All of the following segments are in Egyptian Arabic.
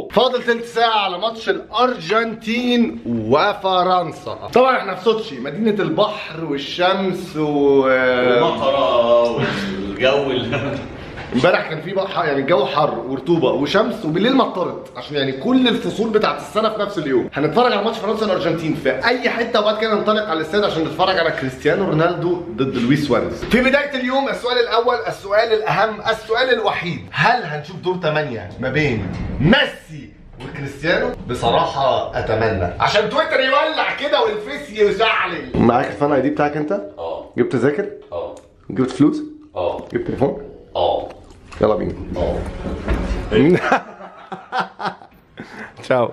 فاضل تلت ساعة على ماتش الأرجنتين وفرنسا طبعا احنا في سوتشي مدينة البحر والشمس و المطره والجو ال- امبارح كان في بقى ح- يعني الجو حر ورطوبه وشمس وبالليل مطرت عشان يعني كل الفصول بتاعت السنه في نفس اليوم هنتفرج على ماتش فرنسا والارجنتين في اي حته وبعد كده ننطلق على الاستاد عشان نتفرج على كريستيانو رونالدو ضد لويس سواريز في بدايه اليوم السؤال الاول السؤال الاهم السؤال الوحيد هل هنشوف دور 8 ما بين ميسي وكريستيانو بصراحه اتمنى عشان تويتر يولع كده والفيس يزعلل معاك الفان اي دي بتاعك انت اه جبت تذاكر اه جبت فلوس اه جبت تليفون اه يلا بينا اه تشاو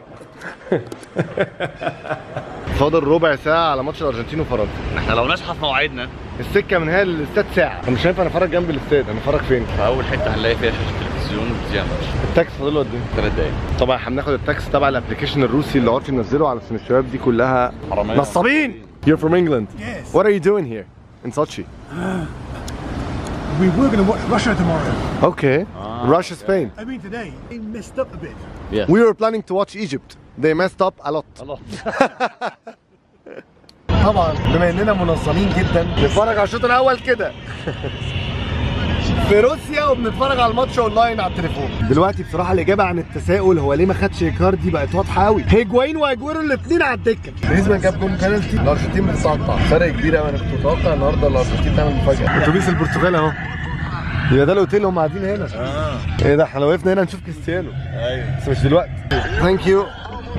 فاضل ربع ساعة على ماتش الأرجنتين وفرنسا احنا لو نصحى في موعدنا السكة من هنا للاستاد ساعة أنا مش هينفع نتفرج جنب الاستاد هنتفرج فين؟ في اول حته هنلاقي فيها شاشه تلفزيون وبتذيع ماتش التاكس فاضل له قد إيه؟ ثلاث دقايق طبعا احنا بناخد التاكس تبع الابلكيشن الروسي اللي عرفي منزله علشان الشباب دي كلها حرامية. نصابين You're from England Yes. What are you doing here in Sochi? We were going to watch Russia tomorrow. Okay Russia Spain I mean, today they messed up a bit. We were planning to watch Egypt They messed up a lot طبعا بما اننا منظمين جدا نتفرج على الشوط الاول كده في روسيا وبنتفرج على الماتش اونلاين على التليفون دلوقتي بصراحه الاجابه عن التساؤل هو ليه ما خدش ايكاردي بقت واضحه قوي هيجواين واجويرو الاثنين على الدكه جريزمان جاب جول بنالتي الارجنتين بتتقطع فرق كبير قوي انا كنت متوقع النهارده الارجنتين تعمل مفاجاه اتوبيس البرتغال اهو يبقى ده الاوتيل اللي هم قاعدين هنا اه ايه ده احنا لو وقفنا هنا نشوف كريستيانو ايوه بس مش دلوقتي ثانك يو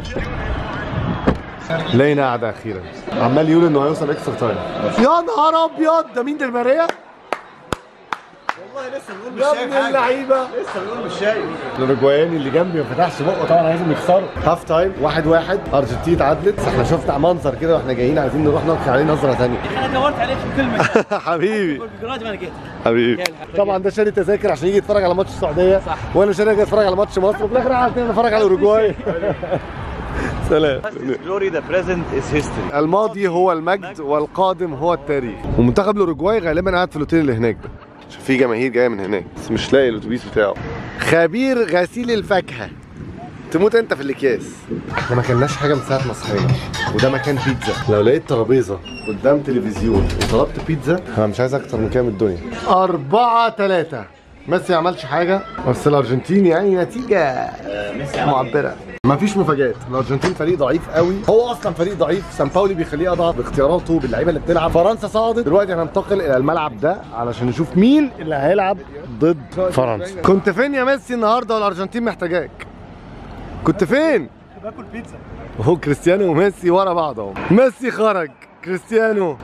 لقينا قاعدة أخيرا عمال يقول إنه هيوصل إكسترا تايم يا نهار أبيض ده مين دي الماريا؟ والله لسه بنقول مش شايف حاجة اللعيبة لسه بنقول مش شايف الأوروجواياني اللي جنبي ما فتحش بقه طبعا عايزهم يخسروا هاف تايم واحد واحد أرجنتين اتعادلت بس احنا شفنا منظر كده واحنا جايين عايزين نروح نلقي عليه نظرة ثانية انا دورت عليك في كلمه حبيبي بالجراد ما لقيتك حبيبي طبعا ده شاري تذاكر عشان يجي يتفرج على ماتش السعوديه صح وانا شاري اجي اتفرج على ماتش مصر وفي الاخر قاعد نتفرج على الاوروجواي سلام glory the present is history الماضي هو المجد والقادم هو التاريخ ومنتخب الاوروجواي غالبا قاعد في الاوتيل اللي هناك ده عشان في جماهير جايه من هناك بس مش لاقي الاتوبيس بتاعه خبير غسيل الفاكهه تموت انت في الاكياس احنا ما كلناش حاجه من ساعه ما صحينا وده مكان بيتزا لو لقيت ترابيزه قدام تلفزيون وطلبت بيتزا انا مش عايز اكتر من كده من الدنيا أربعة ثلاثة ميسي ما عملش حاجة بس الأرجنتين يعني نتيجة معبرة مفيش مفاجآت الأرجنتين فريق ضعيف قوي هو أصلا فريق ضعيف سان باولي بيخليه أضعف باختياراته باللعيبة اللي بتلعب فرنسا صعدت دلوقتي هننتقل إلى الملعب ده علشان نشوف مين اللي هيلعب ضد فرنسا كنت فين يا ميسي النهارده والأرجنتين محتاجاك كنت فين؟ باكل بيتزا هو كريستيانو وميسي ورا بعض اهو ميسي خرج كريستيانو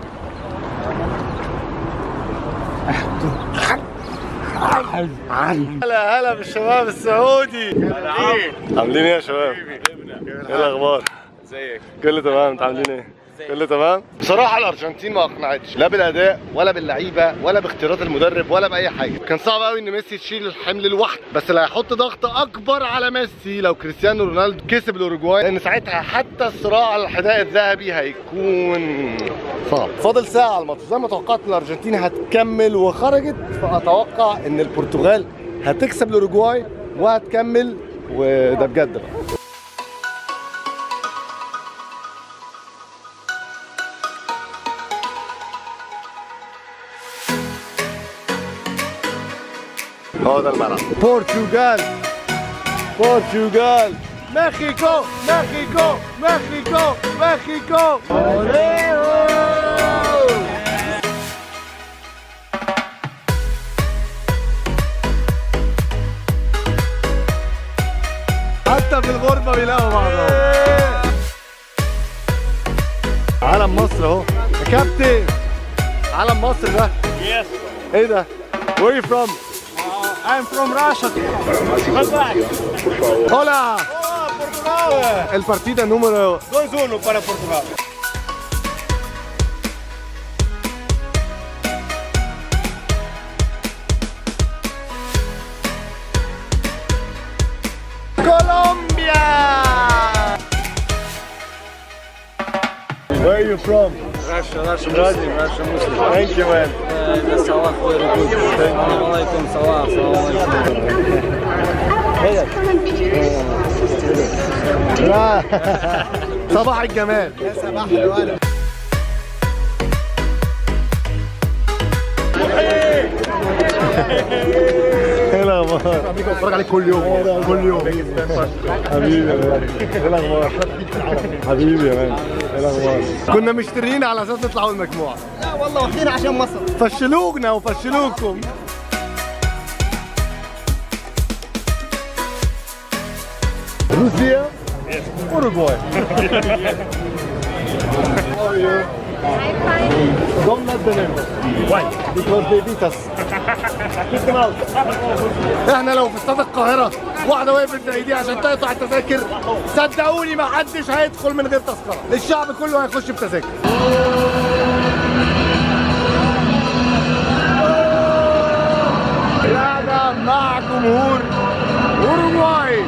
هلا هلا بالشباب السعودي عاملين ايه يا شباب؟ ايه الاخبار؟ ازيك كله تمام انتوا عاملين ايه؟ كله تمام؟ بصراحة الأرجنتين ما أقنعتش لا بالأداء ولا باللعيبة ولا باختيارات المدرب ولا بأي حاجة كان صعب قوي إن ميسي يشيل الحمل لوحده بس اللي هيحط ضغط أكبر على ميسي لو كريستيانو رونالدو كسب الأوروجواي لأن ساعتها حتى الصراع على الحذاء الذهبي هيكون صعب فاضل ساعة على الماتش زي ما توقعت إن الأرجنتين هتكمل وخرجت فأتوقع إن البرتغال هتكسب الأوروجواي وهتكمل وده بجد بقى هو ده الملعب برتغال برتغال مكسيكو مكسيكو مكسيكو مكسيكو حتى في الغربة بيلاقوا بعض اهو علم مصر اهو يا كابتن علم مصر ده ايه ده؟ Where are you from? I'm from Russia. Come back. Hola. El partido número 2-1 para Portugal. Colombia. Where are you from? Russia, Russia Muslim, Russia Muslim. Thank you, man. Salah, very good. Assalamu alaikum, salah, assalamu alaikum. لا. صباح الجمال يا صباح الولد ايه الاخبار؟ بتفرج عليك كل يوم كل يوم حبيبي يا مان ايه الاخبار؟ حبيبي يا مان ايه الاخبار؟ كنا مشترين على اساس نطلعوا المجموعه لا والله واخدين عشان مصر فشلونا وفشلوكم روسيا اوروغواي How are you? Don't let them in. Why? Because they beat us. Kick them out. احنا لو في استاد القاهرة واحدة وقفت زي دي عشان تقطع التذاكر صدقوني ما حدش هيدخل من غير تذكرة الشعب كله هيخش بتذاكر رياضة مع جمهور أوروغواي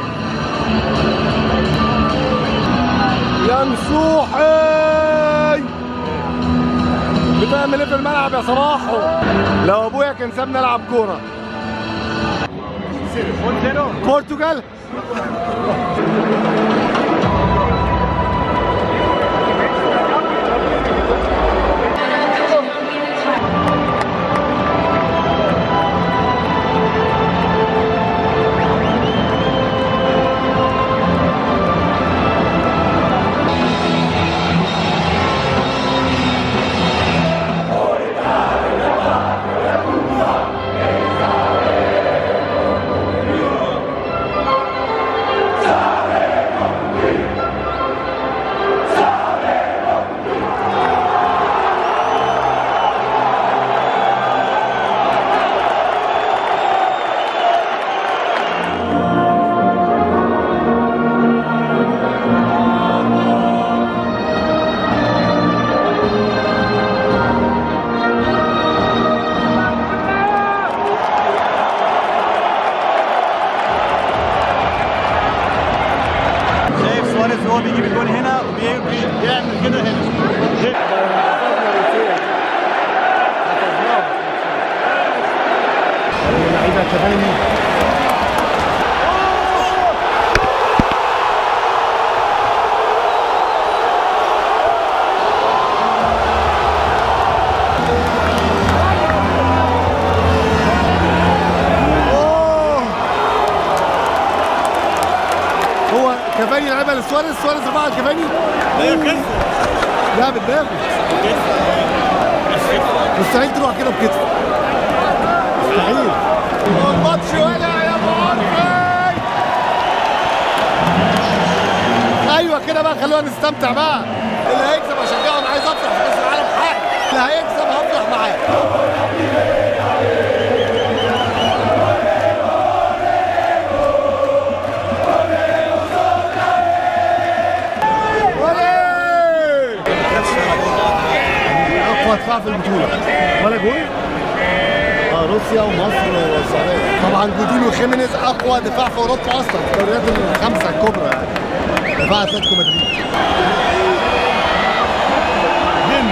يا نصوحي بتعمل ايه في الملعب يا صباحو لو ابويا كان سابني العب كوره برتغال شايف سواريز هو بيجيب الجون هنا وبيعمل كده هنا لعيبه كباني أوه. هو كفاني لعبها لسواريز سواريز رفعها لكفاني لا بالدافع مستحيل تروح كده بكتفه مستحيل الماتش ولع يا ابو عرفي ايوه كده بقى خلونا نستمتع بقى اللي هيكسب اشجعه انا عايز افرح في كاس العالم حاجه اللي هيكسب هفرح معاه اقوى دفاع في البطوله ولا جول اه روسيا ومصر والسعوديه طبعا جودين وخيمينيز اقوى دفاع في اوروبا اصلا في الدوريات الخمسه الكبرى يعني دفاع اتلتيكو مدريد جن.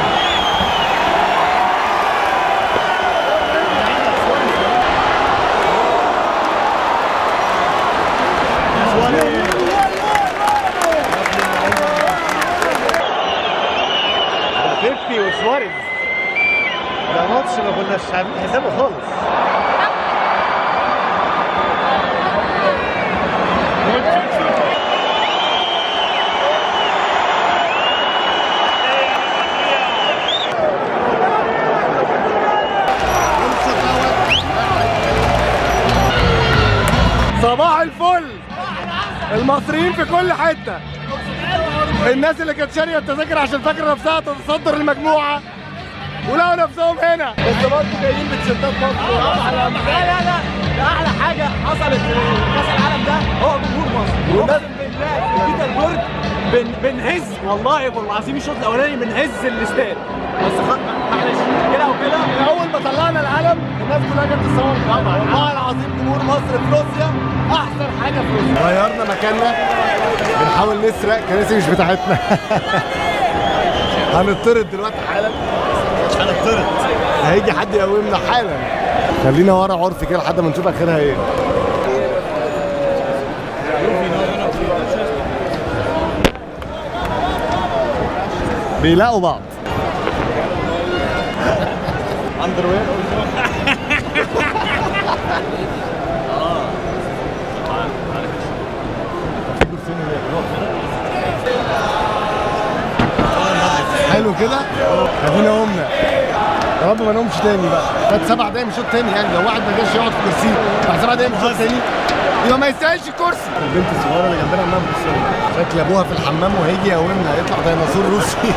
بيبي وسواريز ده ماتش ما كناش عاملين حسابه خالص صباح الفل المصريين في كل حته الناس اللي كانت شاريه التذاكر عشان فاكره نفسها تتصدر المجموعه ولقوا نفسهم هنا بس برضه جايين بتيشيرتات مصر لا لا لا ده احلى حاجه حصلت في كاس العالم ده هو جمهور مصر والناس- اقسم بالله في بيتربورج بن بنهز والله والله العظيم الشوط الاولاني بنهز الاستاد بس خ- معلش كده وكده من اول ما طلعنا العلم الناس كلها جت تصور طبعا والله العظيم جمهور مصر في روسيا احسن حاجه في روسيا غيرنا مكاننا بنحاول نسرق كراسي مش بتاعتنا هنطرد دلوقتي حالا هنطرد هيجي حد يقومنا حالا خلينا ورا عرفي كده لحد ما نشوف اخرها ايه بيلاقوا بعض حلو كده ادينا قمنا يا رب ما نقومش تاني بقى فات سبع دقايق من الشوط تاني يعني لو واحد ما جاش يقعد في كرسيه بعد سبع دقايق من الشوط تاني يبقى ما يستاهلش الكرسي البنت الصغيره اللي جنبنا عماله بتبص لنا. شكل ابوها في الحمام وهيجي يقومنا هيطلع ديناصور روسي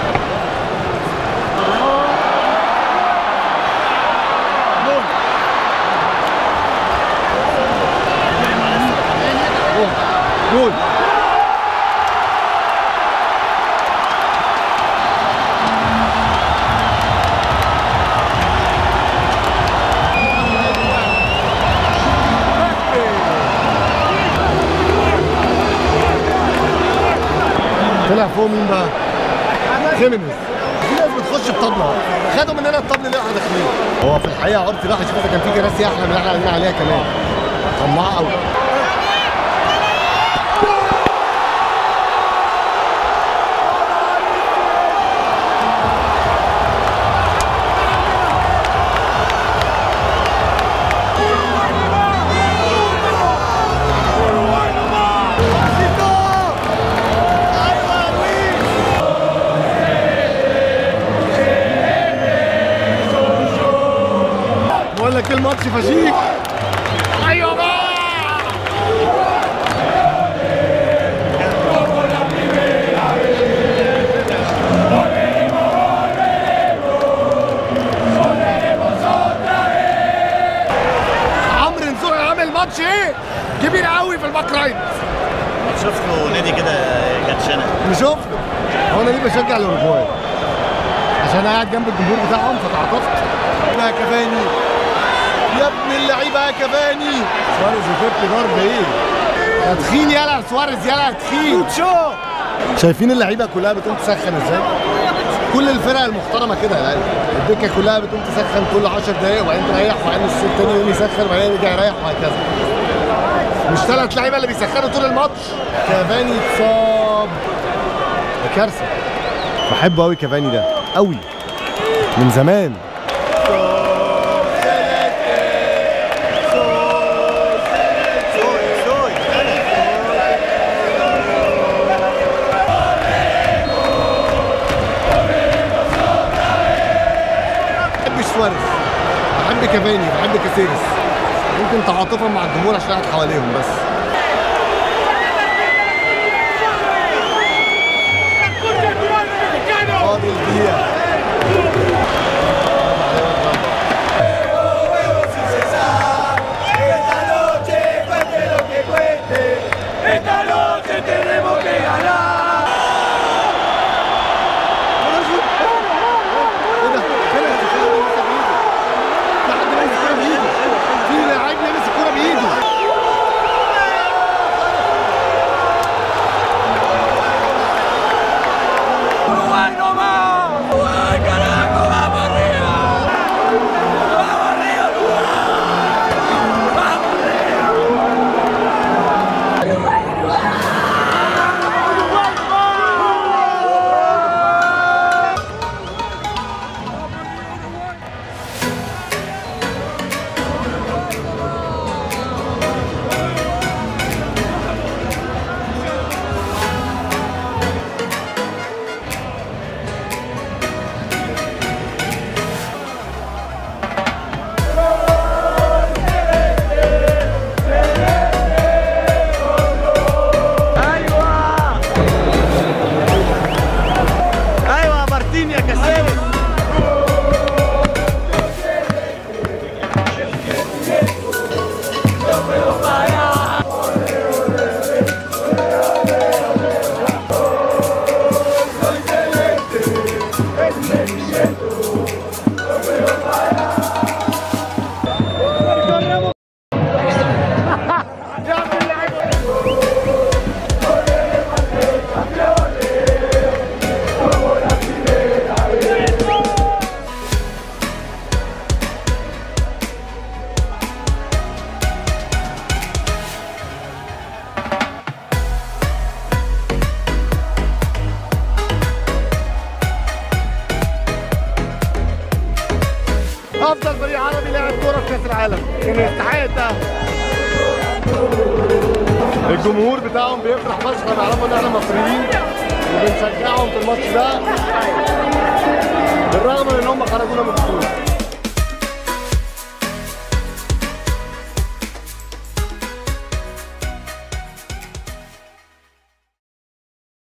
جول طلع فوق مين بقى؟ خيمينيز في ناس بتخش بطبلة خدوا مننا الطبل اللي احنا داخلين هو في الحقيقة عرضي راح يشوف اذا كان في كراسي احلى من اللي احنا قاعدين عليها كمان طماع قوي بقول لك الماتش فشيخ ايوه بقى عمرو نزوع عامل ماتش ايه كبير قوي في الباك رايت شفت له نادي كده جاتشنا مش شفت هو انا ليه بشجع الاوروجواي عشان انا قاعد جنب الجمهور بتاعهم فتعاطفت يا كفاني يا ابن اللعيبه يا كفاني سواريز يفك ضرب ايه يا تخين يلا سواريز يلا يا تخين شايفين اللعيبه كلها بتقوم تسخن ازاي كل الفرق المحترمه كده يعني الدكه كلها بتقوم تسخن كل 10 دقايق وبعدين تريح وبعدين الشوط الثاني يقوم يسخن وبعدين يرجع يريح وهكذا مش ثلاث لعيبه اللي بيسخنوا طول الماتش كافاني اتصاب ده كارثه بحبه قوي كافاني ده قوي من زمان بحب سواريز بحب كافاني بحب كاسيرس ممكن تعاطفا مع الجمهور عشان قاعد حواليهم بس فاضل دقيقة ايه ده؟ فين الكورة لسه بإيده؟ في حد لابس الكورة بإيده في لعيب لابس الكورة بإيده افضل فريق عربي لعب كوره في كاس العالم كان يستحق ده الجمهور بتاعهم بيفرح فشخ لما يعرفوا ان احنا مصريين وبنشجعهم في الماتش ده بالرغم من ان هم خرجونا من